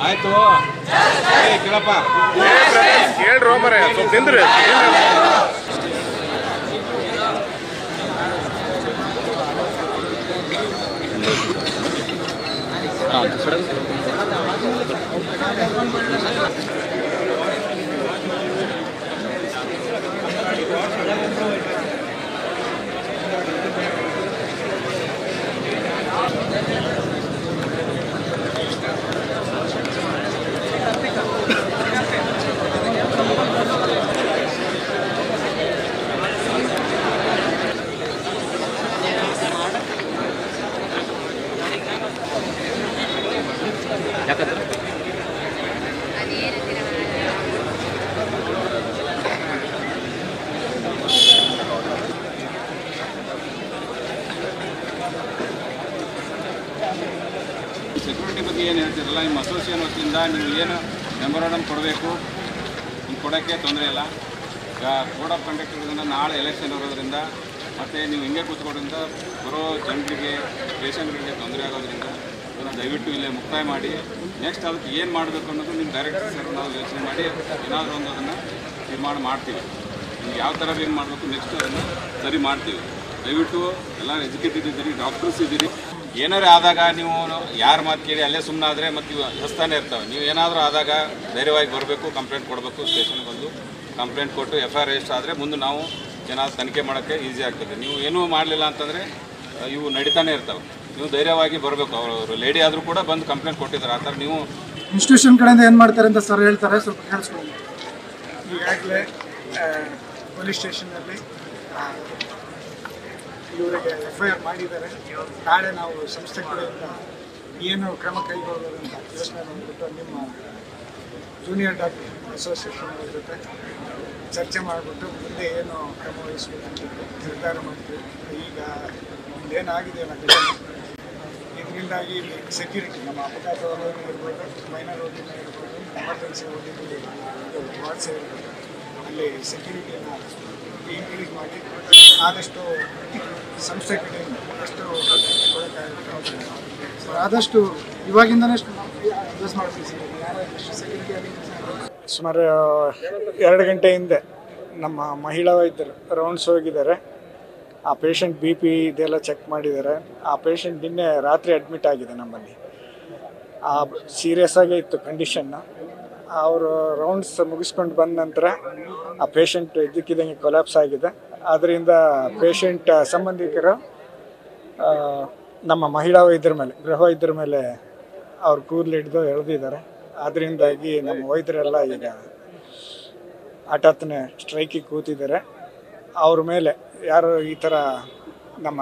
ಆಯ್ತು ಏ, ಕೇಳಪ್ಪ ಹೇಳ್ರಿ ಮರೆ ಸ್ವಲ್ಪ ನಿಂದ್ರಿ ಸೆಕ್ಯೂರಿಟಿ ಬಗ್ಗೆ ಏನು ಹೇಳ್ತಿರಲ್ಲ ನಿಮ್ಮ ಅಸೋಸಿಯೇಷನ್ ವತಿಯಿಂದ ನೀವು ಏನು ಮೆಮೊರಾಂಡಮ್ ಕೊಡಬೇಕು ನೀವು ಕೊಡೋಕ್ಕೆ ತೊಂದರೆ ಇಲ್ಲ ಈಗ ಕೋಡ್ ಆಫ್ ಕಂಡಕ್ಟ್ ಇರೋದ್ರಿಂದ ನಾಳೆ ಎಲೆಕ್ಷನ್ ಇರೋದ್ರಿಂದ ಮತ್ತು ನೀವು ಹಿಂಗೆ ಕೂತ್ಕೊಳ್ಳೋದ್ರಿಂದ ಬರೋ ಜನರಿಗೆ ಪೇಷಂಟ್ಗಳಿಗೆ ತೊಂದರೆ ಆಗೋದ್ರಿಂದ ಅದನ್ನು ದಯವಿಟ್ಟು ಇಲ್ಲೇ ಮುಕ್ತಾಯ ಮಾಡಿ ನೆಕ್ಸ್ಟ್ ಅದಕ್ಕೆ ಏನು ಮಾಡಬೇಕು ಅನ್ನೋದು ನಿಮ್ಮ ಡೈರೆಕ್ಟರ್ ಸರ್ ನಾವು ಯೋಚನೆ ಮಾಡಿ ಏನಾದರೂ ಒಂದು ಅದನ್ನು ತೀರ್ಮಾನ ಮಾಡ್ತೀವಿ ನಿಮ್ಗೆ ಯಾವ ಥರ ಏನು ಮಾಡಬೇಕು ನೆಕ್ಸ್ಟ್ ಅದನ್ನು ಸರಿ ಮಾಡ್ತೀವಿ ದಯವಿಟ್ಟು ಎಲ್ಲ ಎಜುಕೇಟೆಡ್ ಇದ್ದೀರಿ ಡಾಕ್ಟರ್ಸ್ ಇದ್ದೀರಿ ಏನಾರೇ ಆದಾಗ ನೀವು ಯಾರ ಮಾತು ಕೇಳಿ ಅಲ್ಲೇ ಸುಮ್ಮನೆ ಆದರೆ ಮತ್ತು ಇವು ಹಸ್ತಾನೆ ಇರ್ತವೆ ನೀವು ಏನಾದರೂ ಆದಾಗ ಧೈರ್ಯವಾಗಿ ಬರಬೇಕು ಕಂಪ್ಲೇಂಟ್ ಕೊಡಬೇಕು ಸ್ಟೇಷನ್ಗೆ ಬಂದು ಕಂಪ್ಲೇಂಟ್ ಕೊಟ್ಟು ಎಫ್ ಐ ಆರ್ ರಿಜಿಸ್ಟರ್ ಆದರೆ ಮುಂದೆ ನಾವು ಏನಾದ್ರು ತನಿಖೆ ಮಾಡೋಕ್ಕೆ ಈಸಿ ಆಗ್ತದೆ ನೀವು ಏನೂ ಮಾಡಲಿಲ್ಲ ಅಂತಂದರೆ ಇವು ನಡೀತಾನೆ ಇರ್ತವೆ ನೀವು ಧೈರ್ಯವಾಗಿ ಬರಬೇಕು ಅವರು ಲೇಡಿ ಆದರೂ ಕೂಡ ಬಂದು ಕಂಪ್ಲೇಂಟ್ ಕೊಟ್ಟಿದ್ದಾರೆ ಆ ಥರ ನೀವು ಇನ್ಸ್ಟಿಟ್ಯೂಷನ್ ಕಡೆಯಿಂದ ಏನು ಮಾಡ್ತಾರೆ ಅಂತ ಸರ್ ಹೇಳ್ತಾರೆ ಸ್ವಲ್ಪ ಕೇಳಿಸ್ಕೊಳ್ಳಿ ಈಗಾಗಲೇ ಪೊಲೀಸ್ ಸ್ಟೇಷನಲ್ಲಿ ಇವರಿಗೆ ಎಫ್ ಐ ಆರ್ ಮಾಡಿದ್ದಾರೆ ನಾಳೆ ನಾವು ಸಂಸ್ಥೆ ಕಡೆಯಿಂದ ಏನು ಕ್ರಮ ಕೈಗೊಳ್ಳೋದು ಅಂತ ಯೋಚನೆ ಮಾಡಿಬಿಟ್ಟು ನಿಮ್ಮ ಜೂನಿಯರ್ ಡಾಕ್ಟರ್ ಅಸೋಸಿಯೇಷನ್ ಅವ್ರ ಜೊತೆ ಚರ್ಚೆ ಮಾಡಿಬಿಟ್ಟು ಮುಂದೆ ಏನು ಕ್ರಮ ವಹಿಸಬೇಕು ಅಂತ ನಿರ್ಧಾರ ಮಾಡ್ತೀವಿ ಈಗ ಏನಾಗಿದೆಯಲ್ಲ ಘಟನೆ ಇದರಿಂದಾಗಿ ಸೆಕ್ಯೂರಿಟಿ ನಮ್ಮ ಅಪಘಾತ ವಲಯನೇ ಇರ್ಬೋದು ಮೈನರ್ ಓದಿನ ಇರ್ಬೋದು ಎಮರ್ಜೆನ್ಸಿ ಓದಿನಲ್ಲಿ ವಾಟ್ಸ್ ಇರ್ಬೋದು ಅಲ್ಲಿ ಸೆಕ್ಯೂರಿಟಿನ ಇನ್ಕ್ರೀಸ್ ಮಾಡಿ ಆದಷ್ಟು ಸಂಸ್ಥೆ ಕಡೆಯಿಂದ ಎಷ್ಟು ಕೊಡೋಕ್ಕಾಗುತ್ತೆ ಸೊ ಆದಷ್ಟು ಇವಾಗಿಂದನೇ ಅಡ್ಜಸ್ಟ್ ಮಾಡ್ತೀವಿ ಸರ್ ಯಾರು ಎಷ್ಟು ಸೆಕ್ಯೂರಿಟಿ ಸುಮಾರು ಎರಡು ಗಂಟೆ ಹಿಂದೆ ನಮ್ಮ ಮಹಿಳಾ ವೈದ್ಯರು ರೌಂಡ್ಸ್ ಹೋಗಿದ್ದಾರೆ ಆ ಪೇಷಂಟ್ ಬಿ ಪಿ ಇದೆಲ್ಲ ಚೆಕ್ ಮಾಡಿದ್ದಾರೆ ಆ ಪೇಷಂಟ್ ನಿನ್ನೆ ರಾತ್ರಿ ಅಡ್ಮಿಟ್ ಆಗಿದೆ ನಮ್ಮಲ್ಲಿ ಆ ಸೀರಿಯಸ್ ಆಗೇ ಇತ್ತು ಕಂಡೀಷನ್ನು ಅವರು ರೌಂಡ್ಸ್ ಮುಗಿಸ್ಕೊಂಡು ಬಂದ ನಂತರ ಆ ಪೇಷಂಟ್ ಇದ್ದಕ್ಕಿದ್ದಂಗೆ ಕೊಲ್ಯಾಪ್ಸ್ ಆಗಿದೆ ಅದರಿಂದ ಪೇಷಂಟ್ ಸಂಬಂಧಿಕರು ಆ, ನಮ್ಮ ಮಹಿಳಾ ವೈದ್ಯರ ಮೇಲೆ ಗೃಹ ವೈದ್ಯರ ಮೇಲೆ ಅವ್ರ ಕೂದಲು ಹಿಡಿದು ಎಳೆದಿದ್ದಾರೆ ಅದರಿಂದಾಗಿ ನಮ್ಮ ವೈದ್ಯರೆಲ್ಲ ಈಗ ಹಠಾತ್ನೆ ಸ್ಟ್ರೈಕಿಗೆ ಕೂತಿದ್ದಾರೆ ಅವ್ರ ಮೇಲೆ ಯಾರು ಈ ಥರ ನಮ್ಮ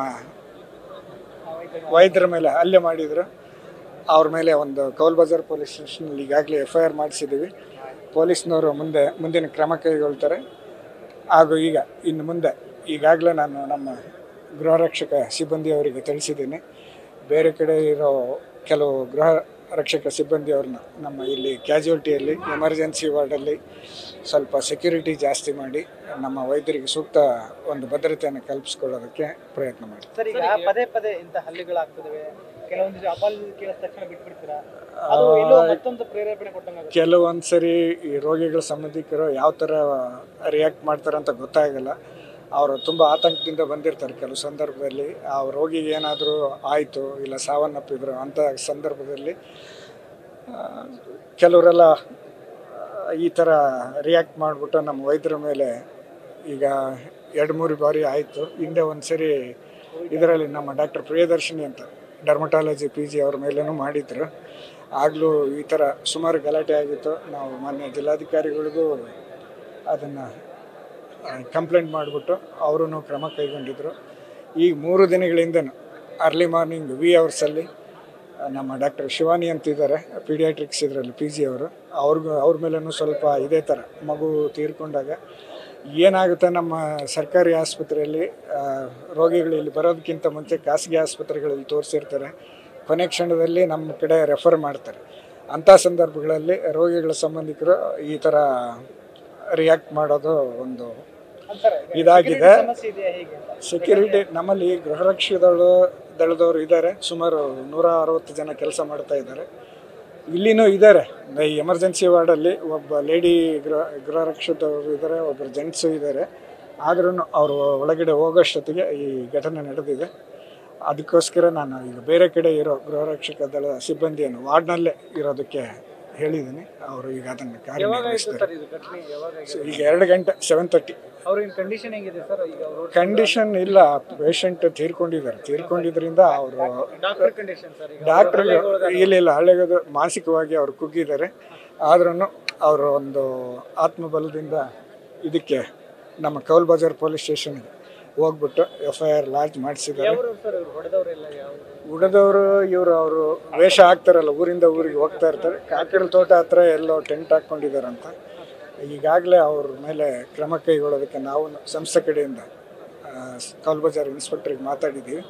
ವೈದ್ಯರ ಮೇಲೆ ಹಲ್ಲೆ ಮಾಡಿದ್ರು ಅವ್ರ ಮೇಲೆ ಒಂದು ಕೌಲ್ ಬಜಾರ್ ಪೊಲೀಸ್ ಸ್ಟೇಷನಲ್ಲಿ ಈಗಾಗಲೇ ಎಫ್ ಐ ಆರ್ ಮಾಡಿಸಿದ್ದೀವಿ ಪೊಲೀಸ್ನವರು ಮುಂದೆ ಮುಂದಿನ ಕ್ರಮ ಕೈಗೊಳ್ತಾರೆ ಹಾಗೂ ಈಗ ಇನ್ನು ಮುಂದೆ ಈಗಾಗಲೇ ನಾನು ನಮ್ಮ ಗೃಹ ರಕ್ಷಕ ಸಿಬ್ಬಂದಿಯವರಿಗೆ ತಿಳಿಸಿದ್ದೀನಿ ಬೇರೆ ಕಡೆ ಇರೋ ಕೆಲವು ಗೃಹ ರಕ್ಷಕ ಸಿಬ್ಬಂದಿಯವ್ರನ್ನ ನಮ್ಮ ಇಲ್ಲಿ ಕ್ಯಾಜುಯಾಲಿಟಿಯಲ್ಲಿ ಎಮರ್ಜೆನ್ಸಿ ವಾರ್ಡಲ್ಲಿ ಸ್ವಲ್ಪ ಸೆಕ್ಯೂರಿಟಿ ಜಾಸ್ತಿ ಮಾಡಿ ನಮ್ಮ ವೈದ್ಯರಿಗೆ ಸೂಕ್ತ ಒಂದು ಭದ್ರತೆಯನ್ನು ಕಲ್ಪಿಸ್ಕೊಳ್ಳೋದಕ್ಕೆ ಪ್ರಯತ್ನ ಮಾಡಿ ಸರ್ ಈಗ ಪದೇ ಪದೇ ಇಂಥ ಹಲ್ಲೆಗಳಾಗ್ತದವೆ ಕೆಲವೊಂದು ಅಪಾಲ್ ಕೇಳಿದ ತಕ್ಷಣ ಬಿಟ್ಬಿಡ್ತೀರಾ ಅದು ಎಲ್ಲೋ ಮತ್ತೊಂದು ಪ್ರೇರೇಪಣೆ ಕೊಟ್ಟಂಗಾಗುತ್ತೆ ಕೆಲವೊಂದು ಸರಿ ಈ ರೋಗಿಗಳ ಸಂಬಂಧಿಕರು ಯಾವ ಥರ ರಿಯಾಕ್ಟ್ ಮಾಡ್ತಾರೆ ಅಂತ ಗೊತ್ತಾಗಲ್ಲ ಅವರು ತುಂಬ ಆತಂಕದಿಂದ ಬಂದಿರ್ತಾರೆ ಕೆಲವು ಸಂದರ್ಭದಲ್ಲಿ ಆ ರೋಗಿಗೆ ಏನಾದರೂ ಆಯಿತು ಇಲ್ಲ ಸಾವನ್ನಪ್ಪಿದ್ರು ಅಂಥ ಸಂದರ್ಭದಲ್ಲಿ ಆ, ಕೆಲವರೆಲ್ಲ ಈ ಥರ ರಿಯಾಕ್ಟ್ ಮಾಡಿಬಿಟ್ಟು ನಮ್ಮ ವೈದ್ಯರ ಮೇಲೆ ಈಗ ಎರಡು ಮೂರು ಬಾರಿ ಆಯಿತು ಹಿಂದೆ ಒಂದು ಸರಿ ಇದರಲ್ಲಿ ನಮ್ಮ ಡಾಕ್ಟರ್ ಪ್ರಿಯದರ್ಶಿನಿ ಅಂತ ಡರ್ಮಟಾಲಜಿ ಪಿ ಜಿ ಅವ್ರ ಮೇಲೇನೂ ಮಾಡಿದ್ರು ಆಗಲೂ ಈ ಥರ ಸುಮಾರು ಗಲಾಟೆ ಆಗಿತ್ತು ನಾವು ಮಾನ್ಯ ಜಿಲ್ಲಾಧಿಕಾರಿಗಳಿಗೂ ಅದನ್ನು ಕಂಪ್ಲೇಂಟ್ ಮಾಡಿಬಿಟ್ಟು ಅವರೂ ಕ್ರಮ ಕೈಗೊಂಡಿದ್ದರು ಈಗ ಮೂರು ದಿನಗಳಿಂದನೂ ಅರ್ಲಿ ಮಾರ್ನಿಂಗ್ ವಿ ಅವರ್ಸಲ್ಲಿ ನಮ್ಮ ಡಾಕ್ಟರ್ ಶಿವಾನಿ ಅಂತಿದ್ದಾರೆ ಪೀಡಿಯಾಟ್ರಿಕ್ಸ್ ಇದರಲ್ಲಿ ಪಿ ಜಿ ಅವರು ಅವ್ರಿಗೂ ಅವ್ರ ಮೇಲೂ ಸ್ವಲ್ಪ ಇದೇ ಥರ ಮಗು ತೀರ್ಕೊಂಡಾಗ ಏನಾಗುತ್ತೆ ನಮ್ಮ ಸರ್ಕಾರಿ ಆಸ್ಪತ್ರೆಯಲ್ಲಿ ಆ, ರೋಗಿಗಳು ಇಲ್ಲಿ ಬರೋದಕ್ಕಿಂತ ಮುಂಚೆ ಖಾಸಗಿ ಆಸ್ಪತ್ರೆಗಳಲ್ಲಿ ತೋರಿಸಿರ್ತಾರೆ ಕೊನೆ ಕ್ಷಣದಲ್ಲಿ ನಮ್ಮ ಕಡೆ ರೆಫರ್ ಮಾಡ್ತಾರೆ ಅಂಥ ಸಂದರ್ಭಗಳಲ್ಲಿ ರೋಗಿಗಳ ಸಂಬಂಧಿಕರು ಈ ಥರ ರಿಯಾಕ್ಟ್ ಮಾಡೋದು ಒಂದು ಇದಾಗಿದೆ ಸಮಸ್ಯೆ ಇದೆಯಾ ಹೇಗೆ ಅಂತ ಸೆಕ್ಯೂರಿಟಿ ನಮ್ಮಲ್ಲಿ ಗೃಹರಕ್ಷಕ ದಳ ದಳದವರು ಇದ್ದಾರೆ ಸುಮಾರು ನೂರ ಅರವತ್ತು ಜನ ಕೆಲಸ ಮಾಡ್ತಾ ಇದ್ದಾರೆ ಇಲ್ಲಿನೂ ಇದ್ದಾರೆ ಈ ಎಮರ್ಜೆನ್ಸಿ ವಾರ್ಡಲ್ಲಿ ಒಬ್ಬ ಲೇಡಿ ಗೃಹ ಗೃಹರಕ್ಷಕರು ಇದ್ದಾರೆ ಒಬ್ಬರು ಜೆಂಟ್ಸು ಇದ್ದಾರೆ ಆದ್ರೂ ಅವರು ಒಳಗಡೆ ಹೋಗೋಷ್ಟೊತ್ತಿಗೆ ಈ ಘಟನೆ ನಡೆದಿದೆ ಅದಕ್ಕೋಸ್ಕರ ನಾನು ಈಗ ಬೇರೆ ಕಡೆ ಇರೋ ಗೃಹರಕ್ಷಕ ದಳ ಸಿಬ್ಬಂದಿಯನ್ನು ವಾರ್ಡ್ನಲ್ಲೇ ಇರೋದಕ್ಕೆ ಹೇಳಿದ್ದೀನಿ ಅವರು ಈಗ ಅದನ್ನು ಕಾರ್ಯನಿರ್ವಹಿಸ್ತಾರೆ ಸರ್ ಇದು ಘಟನೆ ಯಾವಾಗ ಸೊ ಈಗ ಎರಡು ಗಂಟೆ ಸೆವೆನ್ ತರ್ಟಿ ಅವ್ರಿನ ಕಂಡೀಷನ್ ಹೆಂಗಿದೆ ಸರ್ ಈಗ ಅವರು ಕಂಡೀಷನ್ ಇಲ್ಲ ಪೇಷಂಟ್ ತೀರ್ಕೊಂಡಿದ್ದಾರೆ ತೀರ್ಕೊಂಡಿದ್ರಿಂದ ಅವರು ಡಾಕ್ಟರ್ ಕಂಡೀಷನ್ ಸರ್ ಈಗ ಡಾಕ್ಟರ್ ಇಲ್ಲ ಇಲ್ಲ ಹಳ್ಳಿಗದು ಮಾನಸಿಕವಾಗಿ ಅವರು ಕುಗ್ಗಿದ್ದಾರೆ ಆದ್ರೂ ಅವರು ಒಂದು ಆತ್ಮಬಲದಿಂದ ಇದಕ್ಕೆ ನಮ್ಮ ಕೌಲ್ ಬಜಾರ್ ಪೊಲೀಸ್ ಸ್ಟೇಷನ್ಗೆ ಹೋಗ್ಬಿಟ್ಟು ಎಫ್ ಐ ಆರ್ ಲಾಂಚ್ ಮಾಡಿಸಿದ್ದಾರೆ ಅವರು ಸರ್ ಇವ್ರು ಹೊಡೆದವರೆಲ್ಲ ಯಾವ ಉಳಿದವರು ಇವರು ಅವರು ವೇಷ ಹಾಕ್ತಾರಲ್ಲ ಊರಿಂದ ಊರಿಗೆ ಹೋಗ್ತಾ ಇರ್ತಾರೆ ಕಾಕಡ ತೋಟ ಹತ್ರ ಎಲ್ಲೋ ಟೆಂಟ್ ಹಾಕ್ಕೊಂಡಿದ್ದಾರಂತ ಈಗಾಗಲೇ ಅವ್ರ ಮೇಲೆ ಕ್ರಮ ಕೈಗೊಳ್ಳೋದಕ್ಕೆ ನಾವು ಸಂಸ್ಥೆ ಕಡೆಯಿಂದ ಕೌಲ್ ಬಜಾರ್ ಇನ್ಸ್ಪೆಕ್ಟ್ರಿಗೆ ಮಾತಾಡಿದ್ದೀವಿ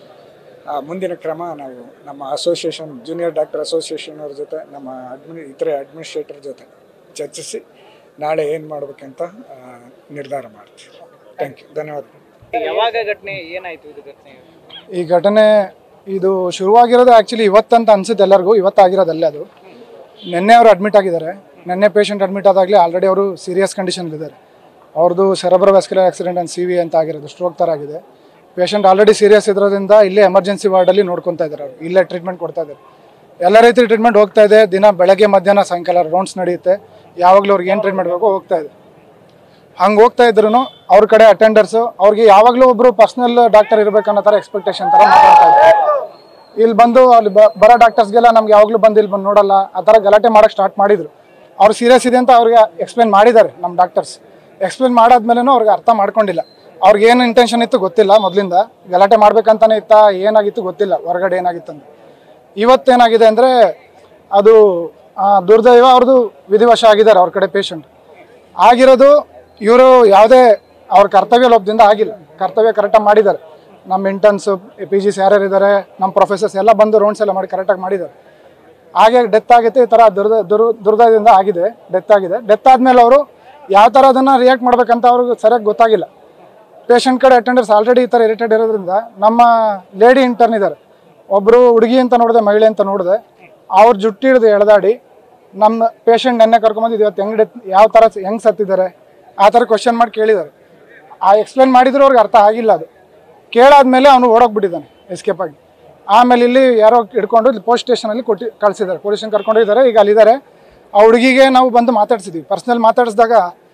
ಆ ಮುಂದಿನ ಕ್ರಮ ನಾವು ನಮ್ಮ ಅಸೋಸಿಯೇಷನ್ ಜೂನಿಯರ್ ಡಾಕ್ಟರ್ ಅಸೋಸಿಯೇಷನ್ ಅವ್ರ ಜೊತೆ ನಮ್ಮ ಅಡ್ಮಿನಿ ಇತರೆ ಅಡ್ಮಿನಿಸ್ಟ್ರೇಟರ್ ಜೊತೆ ಚರ್ಚಿಸಿ ನಾಳೆ ಏನು ಮಾಡ್ಬೇಕಂತ ಆ, ನಿರ್ಧಾರ ಮಾಡ್ತೀವಿ ಥ್ಯಾಂಕ್ ಯು ಧನ್ಯವಾದಗಳು ಯಾವಾಗ ಘಟನೆ ಏನಾಯ್ತು ಇದು ಘಟನೆ ಈ ಘಟನೆ ಇದು ಶುರುವಾಗಿರೋದು ಆ್ಯಕ್ಚುಲಿ ಇವತ್ತಂತ ಅನ್ಸುತ್ತೆ ಎಲ್ಲರಿಗೂ ಇವತ್ತಾಗಿರೋದಲ್ಲೇ ಅದು ನಿನ್ನೆ ಅವರು ಅಡ್ಮಿಟ್ ಆಗಿದ್ದಾರೆ ನಿನ್ನೆ ಪೇಷಂಟ್ ಅಡ್ಮಿಟ್ ಆದಾಗಲೇ ಆಲ್ರೆಡಿ ಅವರು ಸೀರಿಯಸ್ ಕಂಡೀಷನ್ಲಿದ್ದಾರೆ ಅವ್ರದ್ದು cerebro vascular accident and C V ಅಂತ ಆಗಿರೋದು ಸ್ಟ್ರೋಕ್ ಥರ ಆಗಿದೆ ಪೇಷಂಟ್ ಆಲ್ರೆಡಿ ಸೀರಿಯಸ್ ಇರೋದ್ರಿಂದ ಇಲ್ಲೇ ಎಮರ್ಜೆನ್ಸಿ ವಾರ್ಡಲ್ಲಿ ನೋಡ್ಕೊತಾ ಇದ್ದಾರೆ ಅವರು ಇಲ್ಲೇ ಟ್ರೀಟ್ಮೆಂಟ್ ಕೊಡ್ತಾ ಇದ್ದಾರೆ ಎಲ್ಲ ರೀತಿ ಟ್ರೀಟ್ಮೆಂಟ್ ಹೋಗ್ತಾ ಇದೆ ದಿನ ಬೆಳಗ್ಗೆ ಮಧ್ಯಾಹ್ನ ಸಾಯಂಕಾಲ ರೌಂಡ್ಸ್ ನಡೆಯುತ್ತೆ ಯಾವಾಗಲೂ ಅವ್ರಿಗೆ ಏನು ಟ್ರೀಟ್ಮೆಂಟ್ ಬೇಕೋ ಹೋಗ್ತಾ ಇದೆ ಹಂಗೆ ಹೋಗ್ತಾ ಇದ್ರು ಅವ್ರ ಕಡೆ ಅಟೆಂಡರ್ಸು ಅವ್ರಿಗೆ ಯಾವಾಗಲೂ ಒಬ್ರು ಪರ್ಸನಲ್ ಡಾಕ್ಟರ್ ಇರ್ಬೇಕನ್ನೋ ಥರ ಎಕ್ಸ್ಪೆಕ್ಟೇಷನ್ ಥರ ಮಾತಾಡ್ತಾ ಇದ್ದಾರೆ ಇಲ್ಲಿ ಬಂದು ಅಲ್ಲಿ ಬ- ಬರೋ ಡಾಕ್ಟರ್ಸ್ಗೆಲ್ಲ ನಮ್ಗೆ ಯಾವಾಗಲೂ ಬಂದು ಇಲ್ಲಿ ಬಂದು ನೋಡಲ್ಲ ಆ ಥರ ಗಲಾಟೆ ಮಾಡೋಕ್ಕೆ ಸ್ಟಾರ್ಟ್ ಮಾಡಿದ್ರು ಅವ್ರು ಸೀರಿಯಸ್ ಇದೆ ಅಂತ ಅವ್ರಿಗೆ ಎಕ್ಸ್ಪ್ಲೇನ್ ಮಾಡಿದ್ದಾರೆ ನಮ್ಮ ಡಾಕ್ಟರ್ಸ್ ಎಕ್ಸ್ಪ್ಲೇನ್ ಮಾಡಾದ್ಮೇಲೆ ಅವ್ರಿಗೆ ಅರ್ಥ ಮಾಡ್ಕೊಂಡಿಲ್ಲ ಅವ್ರಿಗೆ ಏನು ಇಂಟೆನ್ಷನ್ ಇತ್ತು ಗೊತ್ತಿಲ್ಲ ಮೊದಲಿಂದ ಗಲಾಟೆ ಮಾಡ್ಬೇಕಂತಾನೆ ಇತ್ತ ಏನಾಗಿತ್ತು ಗೊತ್ತಿಲ್ಲ ಹೊರಗಡೆ ಏನಾಗಿತ್ತು ಅಂತ ಇವತ್ತೇನಾಗಿದೆ ಅಂದರೆ ಅದು ಆ, ದುರ್ದೈವ ಅವ್ರದ್ದು ವಿಧಿವಶ ಆಗಿದ್ದಾರೆ ಅವ್ರ ಕಡೆ ಪೇಷಂಟ್ ಆಗಿರೋದು ಇವರು ಯಾವುದೇ ಅವ್ರ ಕರ್ತವ್ಯ ಲೋಪದಿಂದ ಆಗಿಲ್ಲ ಕರ್ತವ್ಯ ಕರೆಕ್ಟಾಗಿ ಮಾಡಿದ್ದಾರೆ ನಮ್ಮ ಇಂಟರ್ನ್ಸ್ ಪಿ ಜಿಸ್ ಯಾರ್ಯಾರು ಇದ್ದಾರೆ ನಮ್ಮ ಪ್ರೊಫೆಸರ್ಸ್ ಎಲ್ಲ ಬಂದು ರೌಂಡ್ಸ್ ಎಲ್ಲ ಮಾಡಿ ಕರೆಕ್ಟಾಗಿ ಮಾಡಿದ್ದಾರೆ ಹಾಗೆ ಡೆತ್ ಆಗೈತೆ ಈ ಥರ ದುರ್ದ ದುರ್ ದುರ್ದಯದಿಂದ ಆಗಿದೆ ಡೆತ್ ಆಗಿದೆ ಡೆತ್ ಆದಮೇಲೆ ಅವರು ಯಾವ ಥರ ಅದನ್ನು ರಿಯಾಕ್ಟ್ ಮಾಡ್ಬೇಕಂತ ಅವ್ರಿಗೆ ಸರಿಯಾಗಿ ಗೊತ್ತಾಗಿಲ್ಲ ಪೇಷಂಟ್ ಕಡೆ ಅಟೆಂಡರ್ಸ್ ಆಲ್ರೆಡಿ ಈ ಥರ ಇರಿಟೇಟ್ ಇರೋದ್ರಿಂದ ನಮ್ಮ ಲೇಡಿ ಇಂಟರ್ನ್ ಇದ್ದಾರೆ ಒಬ್ಬರು ಹುಡುಗಿ ಅಂತ ನೋಡಿದೆ ಮಹಿಳೆ ಅಂತ ನೋಡಿದೆ ಅವ್ರ ಜುಟ್ಟಿ ಹಿಡಿದು ಎಳೆದಾಡಿ ನಮ್ಮ ಪೇಷಂಟ್ ನೆನ್ನೆ ಕರ್ಕೊಂಬಂದು ಇವತ್ತು ಹೆಂಗ್ ಡೆತ್ ಯಾವ ಥರ ಹೆಂಗೆ ಸತ್ತಿದ್ದಾರೆ ಆ ಥರ ಕ್ವಶನ್ ಮಾಡಿ ಕೇಳಿದ್ದಾರೆ ಆ ಎಕ್ಸ್ಪ್ಲೇನ್ ಮಾಡಿದ್ರು ಅವ್ರಿಗೆ ಅರ್ಥ ಆಗಿಲ್ಲ ಅದು ಕೇಳಾದ್ಮೇಲೆ ಅವನು ಓಡೋಗ್ಬಿಟ್ಟಿದ್ದಾನೆ ಎಸ್ಕೇಪ್ ಆಗಿ ಆಮೇಲೆ ಇಲ್ಲಿ ಯಾರೋ ಹಿಡ್ಕೊಂಡು ಇಲ್ಲಿ ಪೋಸ್ಟ್ ಸ್ಟೇಷನಲ್ಲಿ ಕೊಟ್ಟು ಕಳಿಸಿದ್ದಾರೆ ಪೊಲೀಸನ್ ಕರ್ಕೊಂಡಿದ್ದಾರೆ ಈಗ ಅಲ್ಲಿದ್ದಾರೆ ಆ ಹುಡುಗಿಗೆ ನಾವು ಬಂದು ಮಾತಾಡ್ಸಿದ್ವಿ ಪರ್ಸ್ನಲ್ ಮಾತಾಡಿಸಿದಾಗ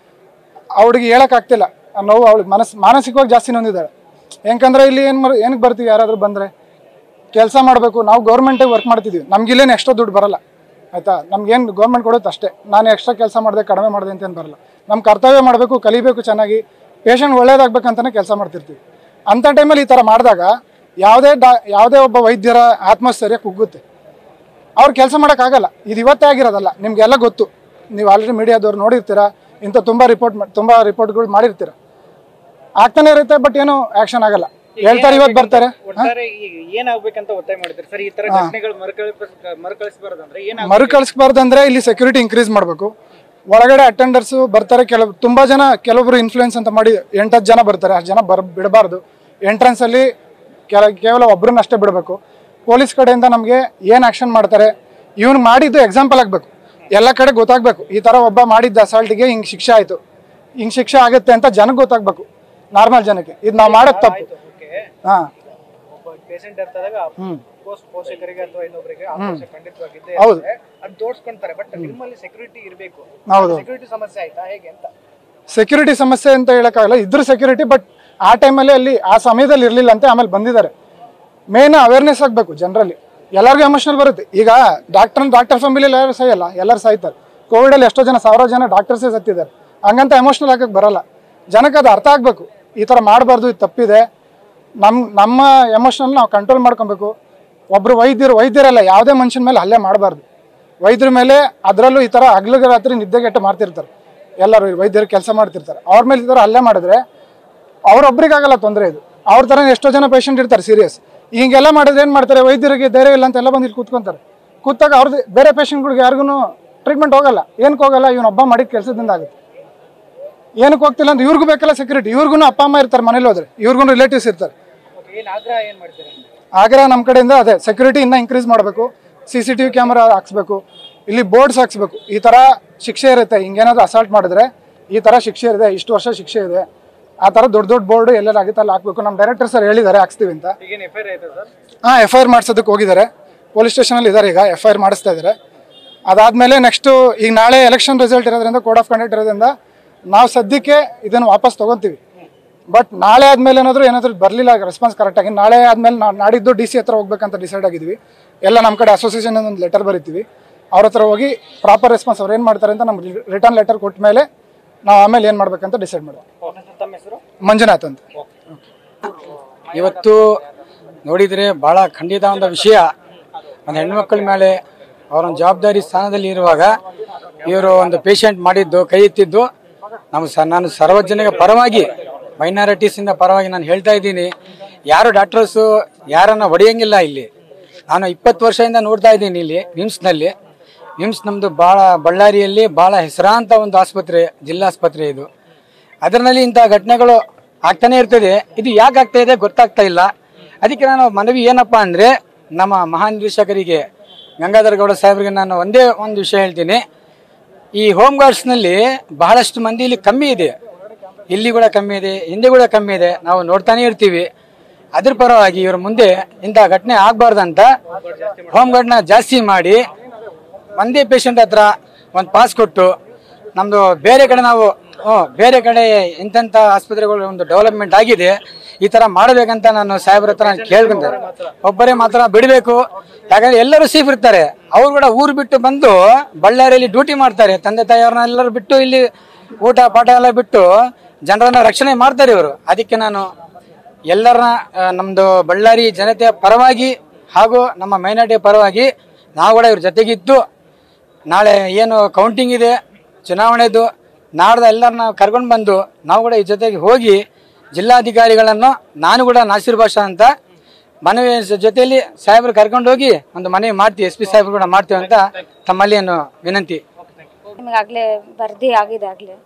ಆ ಹುಡುಗಿ ಹೇಳೋಕ್ಕಾಗ್ತಿಲ್ಲ ಆ ನೋವು ಅವಳಿಗೆ ಮನಸ್ ಮಾನಸಿಕವಾಗಿ ಜಾಸ್ತಿ ನೊಂದಿದ್ದಾಳೆ ಯಾಕಂದ್ರೆ ಇಲ್ಲಿ ಏನು ಮರ್ ಏನಕ್ಕೆ ಬರ್ತೀವಿ ಯಾರಾದರೂ ಬಂದರೆ ಕೆಲಸ ಮಾಡಬೇಕು ನಾವು ಗೌರ್ಮೆಂಟಿಗೆ ವರ್ಕ್ ಮಾಡ್ತಿದ್ವಿ ನಮ್ಗಿಲ್ಲೇನು ಎಕ್ಸ್ಟ್ರಾ ದುಡ್ಡು ಬರಲ್ಲ ಆಯಿತಾ ನಮ್ಗೇನು ಗೌರ್ಮೆಂಟ್ ಕೊಡುತ್ತೆ ಅಷ್ಟೇ ನಾನು ಎಕ್ಸ್ಟ್ರಾ ಕೆಲಸ ಮಾಡಿದೆ ಕಡಿಮೆ ಮಾಡಿದೆ ಅಂತೇನು ಬರಲ್ಲ ನಮ್ಮ ಕರ್ತವ್ಯ ಮಾಡಬೇಕು ಕಲಿಬೇಕು ಚೆನ್ನಾಗಿ ಪೇಷಂಟ್ ಒಳ್ಳೇದಾಗಬೇಕಂತಾನೆ ಕೆಲಸ ಮಾಡ್ತಿರ್ತೀವಿ ಅಂಥ ಟೈಮಲ್ಲಿ ಈ ಥರ ಮಾಡಿದಾಗ ಯಾವುದೇ ಡಾ ಯಾವುದೇ ಒಬ್ಬ ವೈದ್ಯರ ಆತ್ಮಸ್ಥೈರ್ಯ ಕುಗ್ಗುತ್ತೆ ಅವ್ರು ಕೆಲಸ ಮಾಡೋಕ್ಕಾಗಲ್ಲ ಇದು ಇವತ್ತೇ ಆಗಿರೋದಲ್ಲ ನಿಮಗೆಲ್ಲ ಗೊತ್ತು ನೀವು ಆಲ್ರೆಡಿ ಮೀಡಿಯಾದವ್ರು ನೋಡಿರ್ತೀರಾ ಇಂಥ ತುಂಬ ರಿಪೋರ್ಟ್ ತುಂಬ ರಿಪೋರ್ಟ್ಗಳು ಮಾಡಿರ್ತೀರ ಆಗ್ತಾನೆ ಇರುತ್ತೆ ಬಟ್ ಏನು ಆ್ಯಕ್ಷನ್ ಆಗಲ್ಲ ಹೇಳ್ತಾರೆ ಇವತ್ತು ಬರ್ತಾರೆ ಒಟ್ಟಾರೆ ಈಗ ಏನಾಗ್ಬೇಕಂತ ಒತ್ತಾಯ ಮಾಡ್ತೀರಿ ಸರ್ ಈ ತರ ಘಟನೆಗಳು ಮರುಕಳಿಸ್ ಮರುಕಳಿಸಬಾರ್ದಂದ್ರೆ ಏನಾಗ ಮರುಕಳಿಸ್ಬಾರ್ದಂದ್ರೆ ಇಲ್ಲಿ ಸೆಕ್ಯೂರಿಟಿ ಇನ್ಕ್ರೀಸ್ ಮಾಡಬೇಕು ಒಳಗಡೆ ಅಟೆಂಡರ್ಸ್ ಬರ್ತಾರೆ ಕೆಲವು ತುಂಬಾ ಜನ ಕೆಲವೊಬ್ರು ಇನ್ಫ್ಲೂಯೆನ್ಸ್ ಅಂತ ಮಾಡಿ ಎಂಟತ್ತು ಜನ ಬರ್ತಾರೆ ಅಷ್ಟು ಜನ ಬರ್ ಬಿಡಬಾರ್ದು ಎಂಟ್ರೆನ್ಸ್ ಅಲ್ಲಿ ಕೆಲ ಕೇವಲ ಒಬ್ಬರನ್ನ ಅಷ್ಟೇ ಬಿಡಬೇಕು ಪೊಲೀಸ್ ಕಡೆಯಿಂದ ನಮಗೆ ಏನು ಆಕ್ಷನ್ ಮಾಡ್ತಾರೆ ಇವ್ನು ಮಾಡಿದ್ದು ಎಕ್ಸಾಂಪಲ್ ಆಗಬೇಕು ಎಲ್ಲ ಕಡೆ ಗೊತ್ತಾಗಬೇಕು ಈ ಥರ ಒಬ್ಬ ಮಾಡಿದ್ದ ಅಸಾಲ್ಟಿಗೆ ಹಿಂಗೆ ಶಿಕ್ಷೆ ಆಯಿತು ಹಿಂಗೆ ಶಿಕ್ಷೆ ಆಗುತ್ತೆ ಅಂತ ಜನಕ್ಕೆ ಗೊತ್ತಾಗಬೇಕು ನಾರ್ಮಲ್ ಜನಕ್ಕೆ ಇದು ನಾವು ಮಾಡೋದು ತಪ್ಪು ಓಕೆ ಹಾಂ ಒಬ್ಬ ಪೇಷಂಟ್ ಇರ್ತಾದಾಗ ಪೋಸ್ಟ್ ಪೋಷಕರಿಗೆ ಅಥವಾ ಇನ್ನೊಬ್ಬರಿಗೆ ಆಕ್ರೋಶ ಖಂಡಿತವಾಗಿದ್ದೇ ಹೌದು. ಇರುತ್ತೆ. ಅದ್ ತೋರ್ಸ್ಕೊಂತಾರೆ ಬಟ್ ನಿಮ್ಮಲ್ಲಿ ಸೆಕ್ಯೂರಿಟಿ ಇರಬೇಕು ಹೌದು. ಸೆಕ್ಯೂರಿಟಿ ಸಮಸ್ಯೆ ಆಯ್ತಾ ಹೇಗೆ ಅಂತ ಸೆಕ್ಯೂರಿಟಿ ಸಮಸ್ಯೆ ಅಂತ ಹೇಳೋಕ್ಕಾಗಲ್ಲ ಇದ್ರ ಸೆಕ್ಯೂರಿಟಿ ಬಟ್ ಆ ಟೈಮಲ್ಲಿ ಅಲ್ಲಿ ಆ ಸಮಯದಲ್ಲಿ ಇರಲಿಲ್ಲ ಅಂತ ಆಮೇಲೆ ಬಂದಿದ್ದಾರೆ ಮೇನ್ ಅವೇರ್ನೆಸ್ ಆಗಬೇಕು ಜನರಲ್ಲಿ ಎಲ್ಲರಿಗೂ ಎಮೋಷನಲ್ ಬರುತ್ತೆ ಈಗ ಡಾಕ್ಟರ್ ಡಾಕ್ಟರ್ ಫ್ಯಾಮಿಲಿಯಲ್ಲಿ ಯಾರು ಸಾಯಲ್ಲ ಎಲ್ಲರೂ ಸಾಯ್ತಾರೆ ಕೋವಿಡಲ್ಲಿ ಎಷ್ಟೋ ಜನ ಸಾವಿರ ಜನ ಡಾಕ್ಟರ್ಸೇ ಸತ್ತಿದ್ದಾರೆ ಹಂಗಂತ ಎಮೋಷನಲ್ ಆಗಕ್ಕೆ ಬರಲ್ಲ ಜನಕ್ಕೆ ಅದು ಅರ್ಥ ಆಗಬೇಕು ಈ ಥರ ಮಾಡಬಾರ್ದು ಇದು ತಪ್ಪಿದೆ ನಮ್ಮ ನಮ್ಮ ಎಮೋಷನಲ್ ನಾವು ಕಂಟ್ರೋಲ್ ಮಾಡ್ಕೊಬೇಕು ಒಬ್ಬರು ವೈದ್ಯರು ವೈದ್ಯರಲ್ಲ ಯಾವುದೇ ಮನುಷ್ಯನ ಮೇಲೆ ಹಲ್ಲೆ ಮಾಡಬಾರ್ದು ವೈದ್ಯರ ಮೇಲೆ ಅದರಲ್ಲೂ ಈ ಥರ ಹಗ್ಲಿಗೆ ರಾತ್ರಿ ನಿದ್ದೆಗೆಟ್ಟು ಮಾಡ್ತಿರ್ತಾರೆ ಎಲ್ಲರೂ ವೈದ್ಯರು ಕೆಲಸ ಮಾಡ್ತಿರ್ತಾರೆ ಅವ್ರ ಮೇಲೆ ಈ ಥರ ಹಲ್ಲೆ ಮಾಡಿದ್ರೆ ಅವ್ರೊಬ್ರಿಗಾಗಲ್ಲ ತೊಂದರೆ ಇದು ಅವ್ರ ಥರ ಎಷ್ಟೋ ಜನ ಪೇಷಂಟ್ ಇರ್ತಾರೆ ಸೀರಿಯಸ್ ಹಿಂಗೆಲ್ಲ ಮಾಡಿದ್ರೆ ಏನು ಮಾಡ್ತಾರೆ ವೈದ್ಯರಿಗೆ ಧೈರ್ಯ ಇಲ್ಲ ಅಂತ ಎಲ್ಲ ಬಂದು ಇಲ್ಲಿ ಕೂತ್ಕೊಂತಾರೆ ಕೂತಾಗ ಅವ್ರದ್ದು ಬೇರೆ ಪೇಷಂಟ್ಗಳಿಗೆ ಯಾರಿಗೂ ಟ್ರೀಟ್ಮೆಂಟ್ ಹೋಗಲ್ಲ ಏನಕ್ಕೆ ಹೋಗಲ್ಲ ಇವನೊಬ್ಬ ಮಾಡಿದ ಕೆಲಸದಿಂದ ಆಗುತ್ತೆ ಏನಕ್ಕೆ ಹೋಗ್ತಿಲ್ಲ ಅಂದ್ರೆ ಇವ್ರಿಗೂ ಬೇಕಲ್ಲ ಸೆಕ್ಯೂರಿಟಿ ಇವ್ರಿಗೂ ಅಪ್ಪ ಅಮ್ಮ ಇರ್ತಾರೆ ಮನೇಲಿ ಹೋದ್ರೆ ಇವ್ರಿಗೂ ರಿಲೇಟಿವ್ಸ್ ಇರ್ತಾರೆ ಓಕೆ ಏನ್ ಆಗ್ರಹ ಏನ್ ಮಾಡ್ತೀರಾ ಆಗ್ರಹ ನಮ್ಮ ಕಡೆಯಿಂದ ಅದೇ ಸೆಕ್ಯೂರಿಟಿ ಇನ್ನೂ ಇನ್ಕ್ರೀಸ್ ಮಾಡಬೇಕು C C T V camera ಹಾಕ್ಸ್ಬೇಕು ಇಲ್ಲಿ ಬೋರ್ಡ್ಸ್ ಹಾಕ್ಸ್ಬೇಕು ಈ ಥರ ಶಿಕ್ಷೆ ಇರುತ್ತೆ ಹಿಂಗೇನಾದ್ರೂ ಅಸಾಲ್ಟ್ ಮಾಡಿದ್ರೆ ಈ ಥರ ಶಿಕ್ಷೆ ಇದೆ ಇಷ್ಟು ವರ್ಷ ಶಿಕ್ಷೆ ಇದೆ ಆ ಥರ ದೊಡ್ಡ ದೊಡ್ಡ ಬೋರ್ಡ್ ಎಲ್ಲೆಲ್ಲ ಆಗುತ್ತೆ ಅಲ್ಲಿ ಹಾಕ್ಬೇಕು ನಮ್ಮ ಡೈರೆಕ್ಟರ್ ಸರ್ ಹೇಳಿದ್ದಾರೆ ಹಾಕ್ಸ್ತೀವಿ ಅಂತ ಈಗೇನು ಎಫ್ ಐ ಆರ್ ಆಯ್ತಾ ಸರ್ ಹಾಂ ಎಫ್ ಐ ಆರ್ ಮಾಡ್ಸೋದಕ್ಕೆ ಹೋಗಿದ್ದಾರೆ ಪೊಲೀಸ್ ಸ್ಟೇಷನಲ್ಲಿ ಇದ್ದಾರೆ ಈಗ ಎಫ್ ಐ ಆರ್ ಮಾಡಿಸ್ತಾ ಇದ್ದಾರೆ ಅದಾದಮೇಲೆ ನೆಕ್ಸ್ಟು ಈಗ ನಾಳೆ ಎಲೆಕ್ಷನ್ ರಿಸಲ್ಟ್ ಇರೋದ್ರಿಂದ ಕೋಡ್ ಆಫ್ ಕಂಡಕ್ಟ್ ಇರೋದ್ರಿಂದ ನಾವು ಸದ್ಯಕ್ಕೆ ಇದನ್ನು ವಾಪಸ್ ತೊಗೊತೀವಿ ಬಟ್ ನಾಳೆ ಆದಮೇಲೆ ಏನಾದರೂ ಏನಾದರೂ ಬರಲಿಲ್ಲ ರೆಸ್ಪಾನ್ಸ್ ಕರೆಕ್ಟಾಗಿ ನಾಳೆ ಆದಮೇಲೆ ನಾ ನಾಡಿದ್ದು ಡಿ ಸಿ ಹತ್ರ ಹೋಗ್ಬೇಕಂತ ಡಿಸೈಡ್ ಆಗಿದ್ವಿ ಎಲ್ಲ ನಮ್ಮ ಕಡೆ ಅಸೋಸಿಯೇಷನ್ ಒಂದು ಲೆಟರ್ ಬರಿತೀವಿ ಅವ್ರ ಹತ್ರ ಹೋಗಿ ಪ್ರಾಪರ್ ರೆಸ್ಪಾನ್ಸ್ ಅವ್ರು ಏನು ಮಾಡ್ತಾರೆ ಅಂತ ನಮ್ಗೆ ರಿಟರ್ನ್ ಲೆಟರ್ ಕೊಟ್ಟ ಮೇಲೆ ನಾವು ಆಮೇಲೆ ಏನು ಮಾಡ್ಬೇಕಂತ ಡಿಸೈಡ್ ಮಾಡೋದು ತಮ್ಮ ಹೆಸರು ಮಂಜುನಾಥ್ ಅಂತ ಇವತ್ತು ನೋಡಿದರೆ ಭಾಳ ಖಂಡಿತ ವಿಷಯ ಒಂದು ಹೆಣ್ಮಕ್ಳ ಮೇಲೆ ಅವರೊಂದು ಜವಾಬ್ದಾರಿ ಸ್ಥಾನದಲ್ಲಿ ಇರುವಾಗ ಇವರು ಒಂದು ಪೇಷಂಟ್ ಮಾಡಿದ್ದು ಕೈ ಎತ್ತಿದ್ದು ನಾವು ಸ ನಾನು ಸಾರ್ವಜನಿಕ ಪರವಾಗಿ ಮೈನಾರಿಟೀಸಿಂದ ಪರವಾಗಿ ನಾನು ಹೇಳ್ತಾ ಇದ್ದೀನಿ ಯಾರು ಡಾಕ್ಟರ್ಸು ಯಾರನ್ನ ಹೊಡೆಯಂಗಿಲ್ಲ ಇಲ್ಲಿ ನಾನು ಇಪ್ಪತ್ತು ವರ್ಷದಿಂದ ನೋಡ್ತಾ ಇದ್ದೀನಿ ಇಲ್ಲಿ ನಿಮ್ಸ್ನಲ್ಲಿ ನಿಮ್ಸ್ ನಮ್ಮದು ಭಾಳ ಬಳ್ಳಾರಿಯಲ್ಲಿ ಭಾಳ ಹೆಸರಾಂತ ಒಂದು ಆಸ್ಪತ್ರೆ ಜಿಲ್ಲಾಸ್ಪತ್ರೆ ಇದು ಅದರಲ್ಲಿ ಇಂಥ ಘಟನೆಗಳು ಆಗ್ತಾನೆ ಇರ್ತದೆ ಇದು ಯಾಕೆ ಆಗ್ತಾ ಇದೆ ಗೊತ್ತಾಗ್ತಾ ಇಲ್ಲ ಅದಕ್ಕೆ ನಾನು ಮನವಿ ಏನಪ್ಪಾ ಅಂದ್ರೆ ನಮ್ಮ ಮಹಾನಿರ್ದೇಶಕರಿಗೆ ಗಂಗಾಧರ ಗೌಡ ಸಾಹೇಬರಿಗೆ ನಾನು ಒಂದೇ ಒಂದು ವಿಷಯ ಹೇಳ್ತೀನಿ ಈ ಹೋಮ್ ಗಾರ್ಡ್ಸ್ನಲ್ಲಿ ಬಹಳಷ್ಟು ಮಂದಿ ಇಲ್ಲಿ ಕಮ್ಮಿ ಇದೆ ಇಲ್ಲಿ ಕೂಡ ಕಮ್ಮಿ ಇದೆ ಹಿಂದೆ ಕೂಡ ಕಮ್ಮಿ ಇದೆ ನಾವು ನೋಡ್ತಾನೆ ಇರ್ತೀವಿ ಅದ್ರ ಪರವಾಗಿ ಇವ್ರ ಮುಂದೆ ಇಂಥ ಘಟನೆ ಆಗ್ಬಾರ್ದಂತ ಹೋಮ್ ಗಾರ್ಡ್ನ ಜಾಸ್ತಿ ಮಾಡಿ ಒಂದೇ ಪೇಷಂಟ್ ಹತ್ರ ಒಂದು ಪಾಸ್ ಕೊಟ್ಟು ನಮ್ದು ಬೇರೆ ಕಡೆ ನಾವು ಹ್ಮ್, ಬೇರೆ ಕಡೆ ಇಂಥ ಆಸ್ಪತ್ರೆಗಳು ಒಂದು ಡೆವಲಪ್ಮೆಂಟ್ ಆಗಿದೆ ಈ ತರ ಮಾಡಬೇಕಂತ ನಾನು ಸಾಹೇಬ್ರ ಹತ್ರ ನಾನು ಕೇಳ್ಕೊಂತಾರೆ ಒಬ್ಬರೇ ಮಾತ್ರ ಬಿಡಬೇಕು ಯಾಕಂದ್ರೆ ಎಲ್ಲರೂ ಸೇಫ್ ಇರ್ತಾರೆ ಅವ್ರು ಕೂಡ ಊರು ಬಿಟ್ಟು ಬಂದು ಬಳ್ಳಾರಿಯಲ್ಲಿ ಡ್ಯೂಟಿ ಮಾಡ್ತಾರೆ ತಂದೆ ತಾಯಿಯವ್ರನ್ನ ಎಲ್ಲರೂ ಬಿಟ್ಟು ಇಲ್ಲಿ ಊಟ ಪಾಠ ಎಲ್ಲ ಬಿಟ್ಟು ಜನರನ್ನ ರಕ್ಷಣೆ ಮಾಡ್ತಾರೆ ಇವರು ಅದಕ್ಕೆ ನಾನು ಎಲ್ಲರನ್ನ ಆ, ನಮ್ದು ಬಳ್ಳಾರಿ ಜನತೆಯ ಪರವಾಗಿ ಹಾಗೂ ನಮ್ಮ ಮೈನಾರಿಟಿಯ ಪರವಾಗಿ ನಾವು ಕೂಡ ಇವ್ರ ಜೊತೆಗಿದ್ದು ನಾಳೆ ಏನು ಕೌಂಟಿಂಗ್ ಇದೆ ಚುನಾವಣೆದು ನಾಡ್ದ ಎಲ್ಲರನ್ನ ಕರ್ಕೊಂಡು ಬಂದು ನಾವು ಕೂಡ ಈ ಜೊತೆಗೆ ಹೋಗಿ ಜಿಲ್ಲಾಧಿಕಾರಿಗಳನ್ನು ನಾನು ಕೂಡ ನಾಸಿರ್ ಭಾಷಾ ಅಂತ ಮನವಿ ಜೊತೆಯಲ್ಲಿ ಸಾಹೇಬ್ರು ಕರ್ಕೊಂಡು ಹೋಗಿ ಒಂದು ಮನವಿ ಮಾಡ್ತೀವಿ ಎಸ್ ಪಿ ಸಾಹೇಬ್ರು ಕೂಡ ಮಾಡ್ತೀವಿ ಅಂತ ತಮ್ಮಲ್ಲಿ ಏನು ವಿನಂತಿ ನಿಮಗಾಗಲೇ ವರದಿ ಆಗಿದೆ ಆಗಲೇ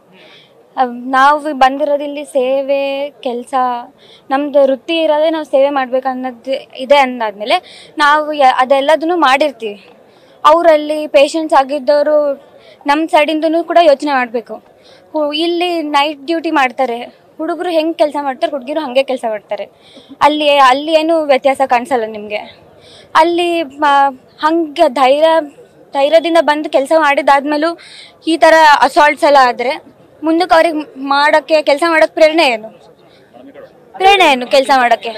ನಾವು ಬಂದಿರೋದು ಇಲ್ಲಿ ಸೇವೆ ಕೆಲಸ ನಮ್ಮದು ವೃತ್ತಿ ಇರೋದೇ ನಾವು ಸೇವೆ ಮಾಡ್ಬೇಕು ಅನ್ನೋದು ಇದೆ ಅಂದಾದ್ಮೇಲೆ ನಾವು ಯ- ಅದೆಲ್ಲದನ್ನು ಮಾಡಿರ್ತೀವಿ ಅವರಲ್ಲಿ ಪೇಷಂಟ್ಸ್ ಆಗಿದ್ದವರು ನಮ್ಮ ಸೈಡಿಂದನೂ ಕೂಡ ಯೋಚನೆ ಮಾಡಬೇಕು ಇಲ್ಲಿ ನೈಟ್ ಡ್ಯೂಟಿ ಮಾಡ್ತಾರೆ ಹುಡುಗರು ಹೆಂಗೆ ಕೆಲಸ ಮಾಡ್ತಾರೆ ಹುಡುಗಿರು ಹಾಗೆ ಕೆಲಸ ಮಾಡ್ತಾರೆ ಅಲ್ಲಿ ಅಲ್ಲಿ ಏನು ವ್ಯತ್ಯಾಸ ಕಾಣಿಸಲ್ಲ ನಿಮಗೆ ಅಲ್ಲಿ ಮ- ಹಂಗೆ ಧೈರ್ಯ ಧೈರ್ಯದಿಂದ ಬಂದು ಕೆಲಸ ಮಾಡಿದಾದ್ಮೇಲೂ ಈ ಥರ ಅಸಾಲ್ಟ್ಸ್ ಎಲ್ಲ ಆದರೆ ಮುಂದಕ್ಕೆ ಅವ್ರಿಗೆ ಮಾಡೋಕ್ಕೆ ಕೆಲಸ ಮಾಡೋಕ್ಕೆ ಪ್ರೇರಣೆ ಏನು ಪ್ರೇರಣೆ ಏನು ಕೆಲಸ ಮಾಡೋಕ್ಕೆ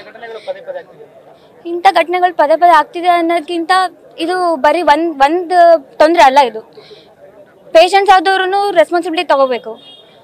ಇಂಥ ಘಟನೆಗಳು ಪದೇ ಪದೇ ಆಗ್ತಿದೆ ಅನ್ನೋದಕ್ಕಿಂತ ಇದು ಬರೀ ಒಂದು ಒಂದು ತೊಂದರೆ ಅಲ್ಲ ಇದು ಪೇಷಂಟ್ಸ್ ಆದವ್ರು ರೆಸ್ಪಾನ್ಸಿಬಿಲಿಟಿ ತಗೋಬೇಕು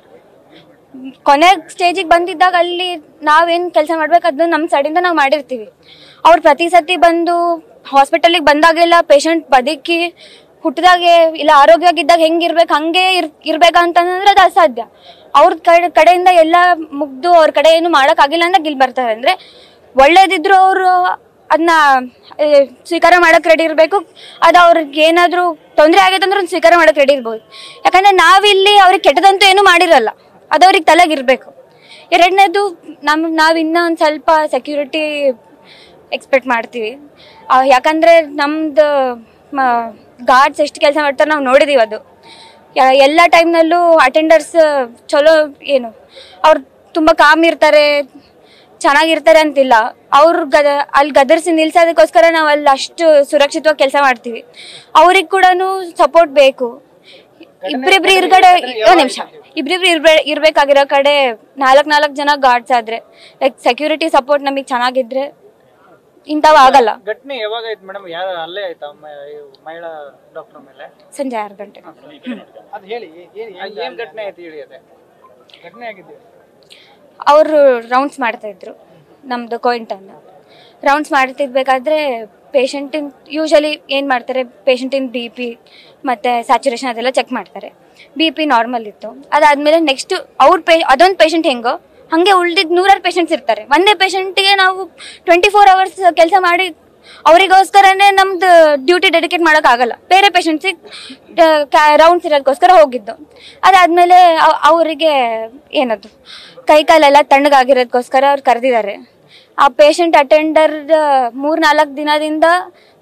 ಕೊನೆ ಸ್ಟೇಜಿಗೆ ಬಂದಿದ್ದಾಗ ಅಲ್ಲಿ ನಾವೇನು ಕೆಲಸ ಮಾಡ್ಬೇಕು ಅದನ್ನ ನಮ್ಮ ಸೈಡಿಂದ ನಾವು ಮಾಡಿರ್ತೀವಿ ಅವ್ರು ಪ್ರತಿ ಸತಿ ಬಂದು ಹಾಸ್ಪಿಟಲಿಗೆ ಬಂದಾಗೆಲ್ಲ ಪೇಷಂಟ್ ಬದುಕಿ ಹುಟ್ಟಿದಾಗೆ ಇಲ್ಲ ಆರೋಗ್ಯವಾಗಿದ್ದಾಗ ಹೆಂಗಿರ್ಬೇಕು ಹಂಗೆ ಇರ್ ಇರ್ಬೇಕಂತಂದ್ರೆ ಅದು ಅಸಾಧ್ಯ ಅವ್ರ ಕಡೆ ಕಡೆಯಿಂದ ಎಲ್ಲ ಮುಗ್ದು ಅವ್ರ ಕಡೆ ಏನು ಮಾಡೋಕ್ಕಾಗಿಲ್ಲ ಅಂದಾಗ ಇಲ್ಲಿ ಬರ್ತಾರೆ ಅಂದರೆ ಒಳ್ಳೇದಿದ್ರು ಅವರು ಅದನ್ನ ಸ್ವೀಕಾರ ಮಾಡಕ್ಕೆ ರೆಡಿ ಇರಬೇಕು ಅದು ಅವ್ರಿಗೆ ಏನಾದರೂ ತೊಂದರೆ ಆಗೈತೆ ಅಂದ್ರೆ ಒಂದು ಸ್ವೀಕಾರ ಮಾಡಕ್ಕೆ ರೆಡಿ ಇರ್ಬೋದು ಯಾಕಂದರೆ ನಾವಿಲ್ಲಿ ಅವ್ರಿಗೆ ಕೆಟ್ಟದಂತೂ ಏನೂ ಮಾಡಿರಲ್ಲ ಅದು ಅವ್ರಿಗೆ ತಲೆಗಿರ್ಬೇಕು ಎರಡನೇದು ನಮ್ಮ ನಾವು ಇನ್ನೂ ಒಂದು ಸ್ವಲ್ಪ ಸೆಕ್ಯೂರಿಟಿ ಎಕ್ಸ್ಪೆಕ್ಟ್ ಮಾಡ್ತೀವಿ ಆ, ಯಾಕಂದ್ರೆ ನಮ್ದು ಗಾರ್ಡ್ಸ್ ಎಷ್ಟು ಕೆಲಸ ಮಾಡ್ತಾರೆ ನಾವು ನೋಡಿದೀವಿ ಅದು ಯ- ಎಲ್ಲ ಟೈಮ್ನಲ್ಲೂ ಅಟೆಂಡರ್ಸ್ ಚಲೋ ಏನು ಅವ್ರು ತುಂಬ ಕಾಮ್ ಇರ್ತಾರೆ ಚೆನ್ನಾಗಿರ್ತಾರೆ ಅಂತಿಲ್ಲ ಅವ್ರು ಗದ ಅಲ್ಲಿ ಗದರ್ಸಿ ನಿಲ್ಸೋದಕ್ಕೋಸ್ಕರ ನಾವು ಅಲ್ಲಿ ಅಷ್ಟು ಸುರಕ್ಷಿತವಾಗಿ ಕೆಲಸ ಮಾಡ್ತೀವಿ ಅವ್ರಿಗೆ ಕೂಡ ಸಪೋರ್ಟ್ ಬೇಕು ಇಬ್ರಿಬ್ರು ಇರ್ಗಡೆ ಒಂದ್ ನಿಮಿಷ ಇಬ್ರಿಬ್ರು ಇರ್ಬೇ ಇರ್ಬೇಕಾಗಿರೋ ಕಡೆ ನಾಲ್ಕು ನಾಲ್ಕು ಜನ ಗಾರ್ಡ್ಸ್ ಆದ್ರೆ ಲೈಕ್ ಸೆಕ್ಯೂರಿಟಿ ಸಪೋರ್ಟ್ ನಮಗೆ ಚೆನ್ನಾಗಿದ್ರೆ ಇಂಥವು ಆಗಲ್ಲ ಘಟನೆ ಯಾವಾಗ ಆಯ್ತು ಮೇಡಮ್ ಯಾರು ಅಲ್ಲೇ ಆಯ್ತಾ ಮ- ಈ ಮಹಿಳಾ ಡಾಕ್ಟರ್ ಮೇಲೆ ಸಂಜೆ ಆರು ಗಂಟೆ ಅದು ಹೇಳಿ ಏನ್ ಏನ್- ಏನ್ ಘಟನೆ ಆಯ್ತು ಹೇಳಿ ಅದೇ ಘಟನೆ ಆಗಿದ್ದೆ ಅವರು ರೌಂಡ್ಸ್ ಮಾಡ್ತಾ ಇದ್ರು ನಮ್ದು ಕೋಯಿಂಟನ್ನ ರೌಂಡ್ಸ್ ಮಾಡ್ತಿರ್ಬೇಕಾದ್ರೆ ಪೇಷಂಟಿನ ಯೂಶಲಿ ಏನು ಮಾಡ್ತಾರೆ ಪೇಷಂಟಿನ ಬಿ ಪಿ ಮತ್ತು ಸ್ಯಾಚುರೇಷನ್ ಅದೆಲ್ಲ ಚೆಕ್ ಮಾಡ್ತಾರೆ ಬಿ ಪಿ ನಾರ್ಮಲ್ ಇತ್ತು ಅದಾದಮೇಲೆ ನೆಕ್ಸ್ಟ್ ಅವ್ರ ಪೇ ಅದೊಂದು ಪೇಷಂಟ್ ಹೆಂಗೋ ಹಾಗೆ ಉಳ್ದಿದ್ದು ನೂರಾರು ಪೇಷಂಟ್ಸ್ ಇರ್ತಾರೆ ಒಂದೇ ಪೇಷಂಟಿಗೆ ನಾವು ಟ್ವೆಂಟಿ ಫೋರ್ ಅವರ್ಸ್ ಕೆಲಸ ಮಾಡಿ ಅವರಿಗೋಸ್ಕರನೇ ನಮ್ದು ಡ್ಯೂಟಿ ಡೆಡಿಕೇಟ್ ಮಾಡೋಕ್ಕಾಗಲ್ಲ ಬೇರೆ ಪೇಷಂಟ್ಸಿಗೆ ರೌಂಡ್ಸ್ ಇರೋದಕ್ಕೋಸ್ಕರ ಹೋಗಿದ್ದು ಅದಾದಮೇಲೆ ಅವರಿಗೆ ಏನದು ಕೈ ಕಾಲೆಲ್ಲ ತಣ್ಣಗಾಗಿರೋದಕ್ಕೋಸ್ಕರ ಅವ್ರು ಕರೆದಿದ್ದಾರೆ ಆ ಪೇಷಂಟ್ ಅಟೆಂಡರ್ ಮೂರು ನಾಲ್ಕು ದಿನದಿಂದ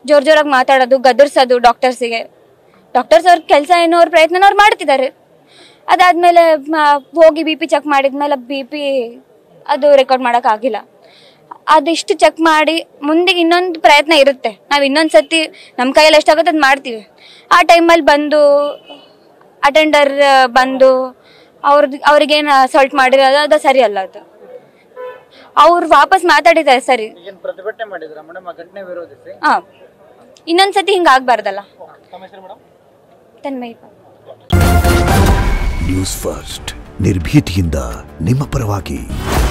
ಜೋರ್ ಜೋರಾಗಿ ಮಾತಾಡೋದು ಗದರ್ಸೋದು ಡಾಕ್ಟರ್ಸಿಗೆ ಡಾಕ್ಟರ್ಸ್ ಅವ್ರ ಕೆಲಸ ಏನೋ ಅವ್ರ ಪ್ರಯತ್ನ ಅವ್ರು ಮಾಡ್ತಿದ್ದಾರೆ ಅದಾದಮೇಲೆ ಹೋಗಿ ಬಿ ಪಿ ಚೆಕ್ ಮಾಡಿದ್ಮೇಲೆ ಬಿ ಪಿ ಅದು ರೆಕಾರ್ಡ್ ಮಾಡೋಕ್ಕಾಗಿಲ್ಲ ಅದಿಷ್ಟು ಚೆಕ್ ಮಾಡಿ ಮುಂದಿಗೆ ಇನ್ನೊಂದು ಪ್ರಯತ್ನ ಇರುತ್ತೆ ನಾವು ಇನ್ನೊಂದು ಸತಿ ನಮ್ಮ ಕೈಯಲ್ಲಿ ಎಷ್ಟಾಗುತ್ತೆ ಅದು ಮಾಡ್ತೀವಿ ಆ ಟೈಮಲ್ಲಿ ಬಂದು ಅಟೆಂಡರ್ ಬಂದು ಅವ್ರದ್ದು ಅವ್ರಿಗೇನು ಅಸಾಲ್ಟ್ ಮಾಡಿರೋದು ಅದು ಸರಿ ಅಲ್ಲ ಅದು ಅವ್ರು ವಾಪಸ್ ಮಾತಾಡಿದ್ದಾರೆ ಸರಿ ಏನ್ ಪ್ರತಿಭಟನೆ ಮಾಡಿದ್ರ ಮೇಡಮ್ ಆ ಘಟನೆ ವಿರೋಧಿಸಿ ಹಾಂ ಇನ್ನೊಂದು ಸತಿ ಹಿಂಗೆ ಆಗಬಾರ್ದಲ್ಲ ತಮ್ಮ ಹೆಸರು ಮೇಡಮ್ ತನ್ಮಯಿ ನ್ಯೂಸ್ ಫಸ್ಟ್ ನಿರ್ಭೀತಿಯಿಂದ ನಿಮ್ಮ ಪರವಾಗಿ